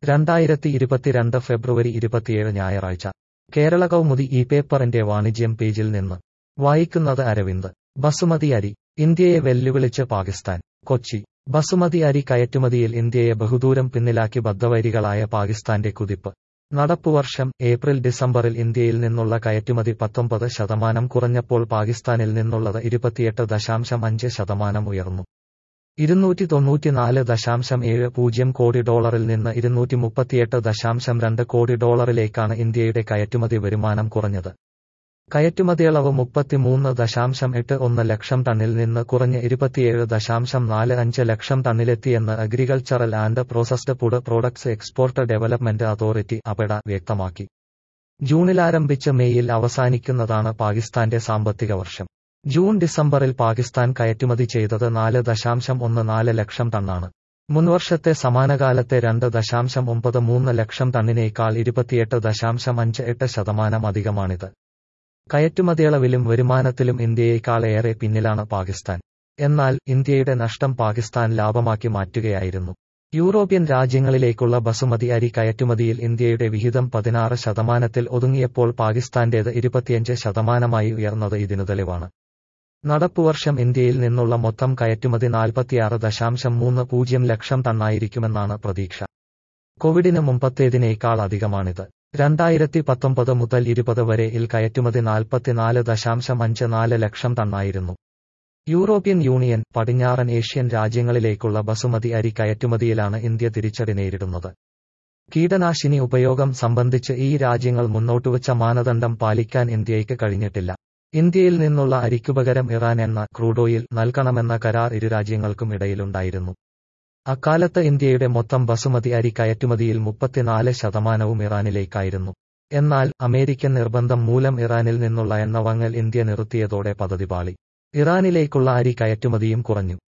രണ്ടായിരത്തി ഇരുപത്തിരണ്ട് ഫെബ്രുവരി ഇരുപത്തിയേഴ് ഞായറാഴ്ച കേരള കൗമുദി ഈ പേപ്പറിന്റെ വാണിജ്യം പേജിൽ നിന്ന് വായിക്കുന്നത് അരവിന്ദ് ബസുമതി അരി ഇന്ത്യയെ വെല്ലുവിളിച്ച് പാകിസ്ഥാൻ കൊച്ചി ബസുമതി അരി കയറ്റുമതിയിൽ ഇന്ത്യയെ ബഹുദൂരം പിന്നിലാക്കി ബദ്ധവൈരികളായ പാകിസ്ഥാന്റെ കുതിപ്പ് നടപ്പുവർഷം ഏപ്രിൽ ഡിസംബറിൽ ഇന്ത്യയിൽ നിന്നുള്ള കയറ്റുമതി പത്തൊമ്പത് ശതമാനം കുറഞ്ഞപ്പോൾ പാകിസ്ഥാനിൽ നിന്നുള്ളത് ഇരുപത്തിയെട്ട് ദശാംശം അഞ്ച് ശതമാനം ഉയർന്നു ഇരുന്നൂറ്റി തൊണ്ണൂറ്റിനാല് ദശാംശം ഏഴ് പൂജ്യം കോടി ഡോളറിൽ നിന്ന് ഇരുന്നൂറ്റി മുപ്പത്തിയെട്ട് ദശാംശം രണ്ട് കോടി ഡോളറിലേക്കാണ് ഇന്ത്യയുടെ കയറ്റുമതി വരുമാനം കുറഞ്ഞത് കയറ്റുമതിയളവ് മുപ്പത്തിമൂന്ന് ദശാംശം എട്ട് ഒന്ന് ലക്ഷം ടണ്ണിൽ നിന്ന് കുറഞ്ഞ് ഇരുപത്തിയേഴ് ദശാംശം നാല് അഞ്ച് ലക്ഷം ടണ്ണിലെത്തിയെന്ന് agricultural and processed food products export development authority APEDA വ്യക്തമാക്കി ജൂണിലാരംഭിച്ച് മെയ്യിൽ അവസാനിക്കുന്നതാണ് പാകിസ്ഥാന്റെ സാമ്പത്തിക വർഷം ജൂൺ ഡിസംബറിൽ പാകിസ്ഥാൻ കയറ്റുമതി ചെയ്തത് നാല് ദശാംശം ഒന്ന് നാല് ലക്ഷം ടണ്ണാണ് മുൻവർഷത്തെ സമാനകാലത്തെ രണ്ട് ദശാംശം ഒമ്പത് മൂന്ന് ലക്ഷം ടണ്ണിനേക്കാൾ ഇരുപത്തിയെട്ട് ദശാംശം അഞ്ച് എട്ട് ശതമാനം അധികമാണിത് കയറ്റുമതിയളവിലും വരുമാനത്തിലും ഇന്ത്യയേക്കാൾ ഏറെ പിന്നിലാണ് പാകിസ്ഥാൻ എന്നാൽ ഇന്ത്യയുടെ നഷ്ടം പാകിസ്ഥാൻ ലാഭമാക്കി മാറ്റുകയായിരുന്നു യൂറോപ്യൻ രാജ്യങ്ങളിലേക്കുള്ള ബസുമതി അരി കയറ്റുമതിയിൽ ഇന്ത്യയുടെ വിഹിതം പതിനാറ് ശതമാനത്തിൽ ഒതുങ്ങിയപ്പോൾ പാകിസ്ഥാന്റേത് ഇരുപത്തിയഞ്ച് ശതമാനമായി ഉയർന്നത് ഇതിനു തെളിവാണ് നടപ്പുവർഷം ഇന്ത്യയിൽ നിന്നുള്ള മൊത്തം കയറ്റുമതി നാൽപ്പത്തിയാറ് ദശാംശം മൂന്ന് പൂജ്യം ലക്ഷം ടണ്ണായിരിക്കുമെന്നാണ് പ്രതീക്ഷ കോവിഡിന് മുമ്പത്തേതിനേക്കാൾ അധികമാണിത് രണ്ടായിരത്തി പത്തൊമ്പത് മുതൽ ഇരുപത് വരെ ഇൽ കയറ്റുമതി നാൽപ്പത്തിനാല് ദശാംശം അഞ്ച് നാല് ലക്ഷം ടണ്ണായിരുന്നു യൂറോപ്യൻ യൂണിയൻ പടിഞ്ഞാറൻ ഏഷ്യൻ രാജ്യങ്ങളിലേക്കുള്ള ബസുമതി അരി കയറ്റുമതിയിലാണ് ഇന്ത്യ തിരിച്ചടി നേരിടുന്നത് കീടനാശിനി ഉപയോഗം സംബന്ധിച്ച് ഈ രാജ്യങ്ങൾ മുന്നോട്ടുവച്ച മാനദണ്ഡം പാലിക്കാൻ ഇന്ത്യയ്ക്ക് കഴിഞ്ഞിട്ടില്ല ഇന്ത്യയിൽ നിന്നുള്ള അരിക്കുപകരം ഇറാൻ എന്ന ക്രൂഡോയിൽ നൽകണമെന്ന കരാർ ഇരു രാജ്യങ്ങൾക്കും ഇടയിലുണ്ടായിരുന്നു അക്കാലത്ത് ഇന്ത്യയുടെ മൊത്തം ബസുമതി അരി കയറ്റുമതിയിൽ മുപ്പത്തിനാല് ശതമാനവും ഇറാനിലേക്കായിരുന്നു എന്നാൽ അമേരിക്കൻ നിർബന്ധം മൂലം ഇറാനിൽ നിന്നുള്ള എണ്ണ വാങ്ങൽ ഇന്ത്യ നിർത്തിയതോടെ പദ്ധതി പാളി ഇറാനിലേക്കുള്ള അരി കയറ്റുമതിയും കുറഞ്ഞു